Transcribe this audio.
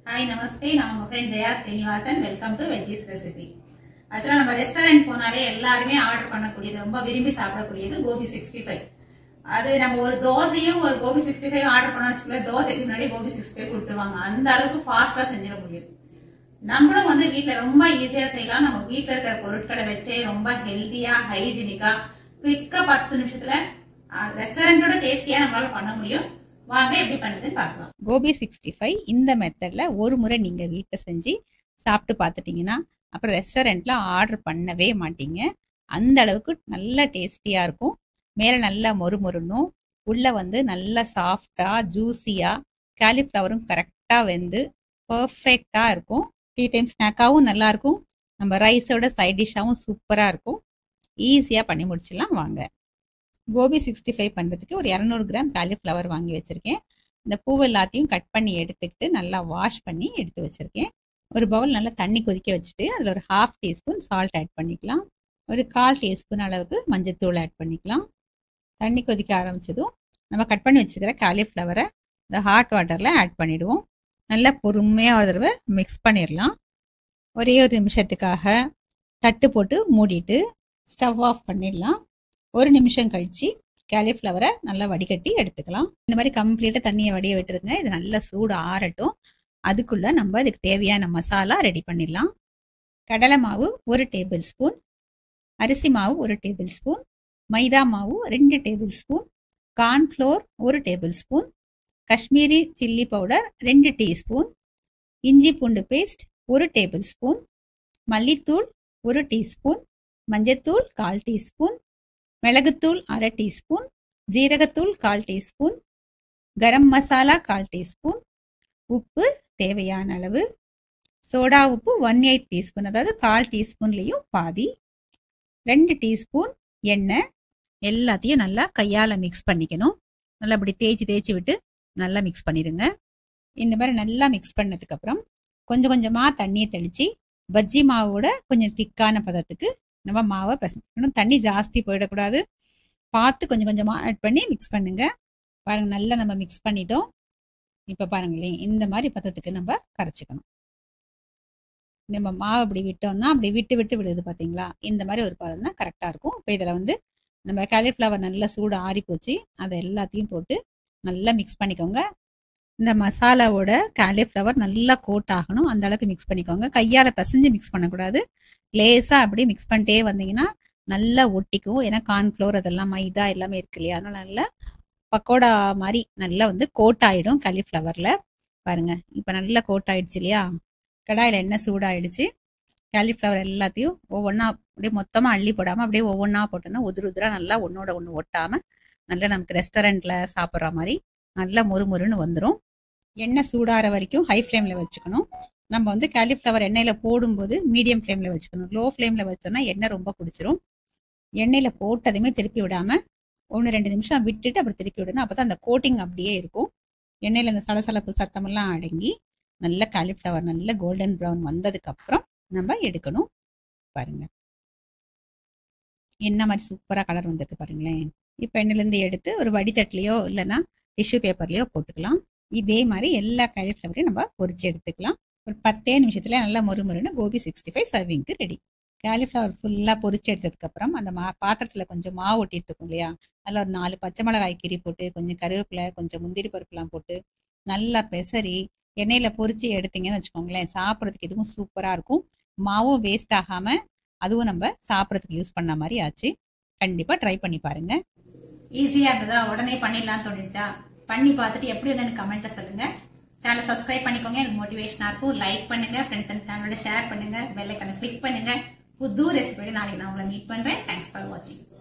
hi namaste நான் உங்க friend Jaya Srinivasan welcome to veggies recipe ஆக்சுவலா நம்ம ரெஸ்டாரண்ட் போனாலே எல்லாருமே ஆர்டர் பண்ணக்கூடியது ரொம்ப விரும்பி சாப்பிடக்கூடியது கோபி சிக்ஸ்டி ஃபைவ் அது நம்ம ஒரு தோசையும் ஒரு கோபி சிக்ஸ்டி ஃபைவ் ஆர்டர் பண்ண வச்சுக்கல தோசைக்கு முன்னாடி கோபி சிக்ஸ்டி ஃபைவ் கொடுத்துருவாங்க அந்த அளவுக்கு ஃபாஸ்டா செஞ்சிட முடியும் நம்மளும் வந்து வீட்ல ரொம்ப ஈஸியா செய்யலாம் நம்ம வீட்ல இருக்கிற பொருட்களை வச்சே ரொம்ப ஹெல்த்தியா ஹைஜீனிக்கா குவிக்கா பத்து நிமிஷத்துல ரெஸ்டாரண்டோட டேஸ்டியா நம்மளால பண்ண முடியும் வாங்க எப்படி பண்ணுறதுன்னு பார்க்கலாம் கோபி சிக்ஸ்டி ஃபைவ் இந்த மெத்தடில் ஒரு முறை நீங்கள் வீட்டில் செஞ்சு சாப்பிட்டு பார்த்துட்டிங்கன்னா அப்புறம் ரெஸ்டாரண்ட்டில் ஆர்டர் பண்ணவே மாட்டீங்க அந்த அளவுக்கு நல்ல டேஸ்டியாக இருக்கும் மேலே நல்லா மொறு மொறுன்னும் உள்ளே வந்து நல்லா சாஃப்டாக ஜூஸியாக காலிஃப்ளவரும் கரெக்டாக வெந்து பர்ஃபெக்டாக இருக்கும் டீ டைம் ஸ்நாக்காகவும் நல்லாயிருக்கும் நம்ம ரைஸோட சைட் டிஷ்ஷாகவும் சூப்பராக இருக்கும் ஈஸியாக பண்ணி முடிச்சிடலாம் வாங்க கோபி சிக்ஸ்டி ஃபைவ் பண்ணுறதுக்கு ஒரு இரநூறு கிராம் காலிஃப்ளவர் வாங்கி வச்சுருக்கேன் இந்த பூவு எல்லாத்தையும் கட் பண்ணி எடுத்துக்கிட்டு நல்லா வாஷ் பண்ணி எடுத்து வச்சுருக்கேன் ஒரு பவுல் நல்லா தண்ணி கொதிக்க வச்சுட்டு அதில் ஒரு ஹாஃப் டீஸ்பூன் சால்ட் ஆட் பண்ணிக்கலாம் ஒரு கால் டீஸ்பூன் அளவுக்கு மஞ்சத்தூள் ஆட் பண்ணிக்கலாம் தண்ணி கொதிக்க ஆரம்பிச்சதும் நம்ம கட் பண்ணி வச்சுக்கிற காலிஃப்ளவரை இந்த ஹாட் வாட்டரில் ஆட் பண்ணிவிடுவோம் நல்லா பொறுமையாக ஒரு தடவை மிக்ஸ் பண்ணிடலாம் ஒரே ஒரு நிமிஷத்துக்காக தட்டு போட்டு மூடிட்டு ஸ்டவ் ஆஃப் பண்ணிடலாம் ஒரு நிமிஷம் கழிச்சு காலிஃப்ளவரை நல்லா வடிகட்டி எடுத்துக்கலாம் இந்த மாதிரி கம்ப்ளீட்டாக தண்ணியை வடிய விட்டுருங்க இது நல்லா சூடு ஆறட்டும் அதுக்குள்ளே நம்ம இதுக்கு தேவையான மசாலா ரெடி பண்ணிடலாம் கடலை மாவு ஒரு டேபிள் ஸ்பூன் அரிசி மாவு ஒரு டேபிள் ஸ்பூன் மைதா மாவு ரெண்டு டேபிள் ஸ்பூன் கார்ன்ஃப்ளோர் ஒரு tablespoon Kashmiri chilli powder ரெண்டு டீஸ்பூன் இஞ்சி பூண்டு பேஸ்ட் ஒரு டேபிள் ஸ்பூன் மல்லித்தூள் ஒரு டீஸ்பூன் மஞ்சத்தூள் கால் டீஸ்பூன் மிளகுத்தூள் அரை டீஸ்பூன் ஜீரகத்தூள் கால் டீஸ்பூன் கரம் மசாலா கால் டீஸ்பூன் உப்பு தேவையான அளவு சோடா உப்பு ஒன் எயிட் டீஸ்பூன் அதாவது கால் டீஸ்பூன்லேயும் பாதி ரெண்டு டீஸ்பூன் எண்ணெய் எல்லாத்தையும் நல்லா கையால் மிக்ஸ் பண்ணிக்கணும் நல்லா அப்படி தேய்ச்சி தேய்ச்சி விட்டு நல்லா மிக்ஸ் பண்ணிடுங்க இந்த மாதிரி நல்லா மிக்ஸ் பண்ணதுக்கப்புறம் கொஞ்சம் கொஞ்சமாக தண்ணியை தெளித்து பஜ்ஜி மாவோட கொஞ்சம் திக்கான பதத்துக்கு நம்ம மாவை பிசைக்கணும் தண்ணி ஜாஸ்தி போயிடக்கூடாது பார்த்து கொஞ்சம் கொஞ்சமாக ஆட் பண்ணி மிக்ஸ் பண்ணுங்க பாருங்க நல்லா நம்ம மிக்ஸ் பண்ணிட்டோம் இப்போ பாருங்களேன் இந்த மாதிரி பதத்துக்கு நம்ம கரைச்சிக்கணும் நம்ம மாவு அப்படி விட்டோம்னா அப்படி விட்டு விட்டு விடுது பார்த்தீங்களா இந்த மாதிரி ஒரு பதம் தான் கரெக்டாக இருக்கும் இப்போ இதில் வந்து நம்ம காலிஃப்ளவர் நல்லா சூடு ஆறி போச்சு அதை எல்லாத்தையும் போட்டு நல்லா மிக்ஸ் பண்ணிக்கோங்க இந்த மசாலாவோட காலிஃப்ளவர் நல்லா கோட் ஆகணும் அந்த அளவுக்கு மிக்ஸ் பண்ணிக்கோங்க கையால் பிசைஞ்சு மிக்ஸ் பண்ணக்கூடாது லேசாக அப்படியே மிக்ஸ் பண்ணிட்டே வந்தீங்கன்னா நல்லா ஒட்டிக்கும் ஏன்னா கார்ன்ஃப்ளோர் அதெல்லாம் மைதா எல்லாமே இருக்கு இல்லையா அதனால நல்லா பக்கோடா மாதிரி நல்லா வந்து கோட் ஆகிடும் காலிஃப்ளவரில் பாருங்க இப்போ நல்லா கோட் ஆயிடுச்சு இல்லையா கடாயில் எண்ணெய் சூடாயிடுச்சு காலிஃப்ளவர் எல்லாத்தையும் ஒவ்வொன்றா அப்படியே மொத்தமாக அள்ளி போடாமல் அப்படியே ஒவ்வொன்றா போட்டோம்னா உதிர உதிரா நல்லா ஒன்றோட ஒன்று ஒட்டாமல் நல்லா நமக்கு ரெஸ்டாரண்ட்டில் சாப்பிட்ற மாதிரி நல்லா மொறு மொறுன்னு வந்துடும் எண்ணெய் சூடாகிற வரைக்கும் ஹை ஃப்ளேமில் வச்சுக்கணும் நம்ம வந்து காலிஃப்ளவர் எண்ணெயில் போடும்போது மீடியம் ஃப்ளேமில் வச்சுக்கணும் லோ ஃப்ளேமில் வச்சோம்னா எண்ணெய் ரொம்ப குடிச்சிரும் எண்ணெயில் போட்டதுமே திருப்பி விடாமல் ஒன்று ரெண்டு நிமிஷம் விட்டுட்டு அப்புறம் திருப்பி விடணும் அப்போ தான் அந்த கோட்டிங் அப்படியே இருக்கும் எண்ணெயில் அந்த சலசலப்பு சத்தமெல்லாம் அடங்கி நல்ல காலிஃப்ளவர் நல்ல கோல்டன் ப்ரௌன் வந்ததுக்கப்புறம் நம்ம எடுக்கணும் பாருங்க என்ன மாதிரி சூப்பராக கலர் வந்திருக்கு பாருங்களேன் இப்போ எண்ணெயிலேருந்து எடுத்து ஒரு வடித்தட்டுலையோ இல்லைன்னா டிஷ்யூ பேப்பர்லேயோ போட்டுக்கலாம் இதே மாதிரி எல்லா காலிஃப்ளவரையும் நம்ம பொரிச்சு எடுத்துக்கலாம் ஒரு பத்தே நிமிஷத்தில் நல்லா மொறு மொறுன்னு கோபி சிக்ஸ்டி ஃபைவ் சர்விங்க்கு ரெடி காலிஃப்ளவர் ஃபுல்லாக பொரிச்சு எடுத்ததுக்கப்புறம் அந்த மா பாத்திரத்தில் கொஞ்சம் மாவு ஒட்டிட்டு இருக்கும் இல்லையா அதில் ஒரு நாலு பச்சை மிளகாய் கீரி போட்டு கொஞ்சம் கருவேப்பிலை கொஞ்சம் முந்திரி பருப்புலாம் போட்டு நல்லா பெசரி எண்ணெயில் பொரிச்சு எடுத்தீங்கன்னு வச்சுக்கோங்களேன் சாப்பிட்றதுக்கு இதுவும் சூப்பராக இருக்கும் மாவும் வேஸ்ட் ஆகாமல் அதுவும் நம்ம சாப்பிட்றதுக்கு யூஸ் பண்ண மாதிரி ஆச்சு கண்டிப்பாக ட்ரை பண்ணி பாருங்க ஈஸியா இருந்ததா உடனே பண்ணிடலாம் தோணுச்சா பண்ணி பார்த்துட்டு எப்படி வந்து கமெண்ட்டை சொல்லுங்க சேனல் சப்ஸ்கிரைப் பண்ணிக்கோங்க எனக்கு மோட்டிவேஷனா இருக்கும் லைக் பண்ணுங்க ஃப்ரெண்ட்ஸ் அண்ட் ஃபேமிலியோட ஷேர் பண்ணுங்க பெல் ஐக்கனை கிளிக் பண்ணுங்க புது ரெசிபியோட நாளைக்கு நான் உங்களை மீட் பண்றேன் தேங்க்ஸ் ஃபார் வாட்சிங்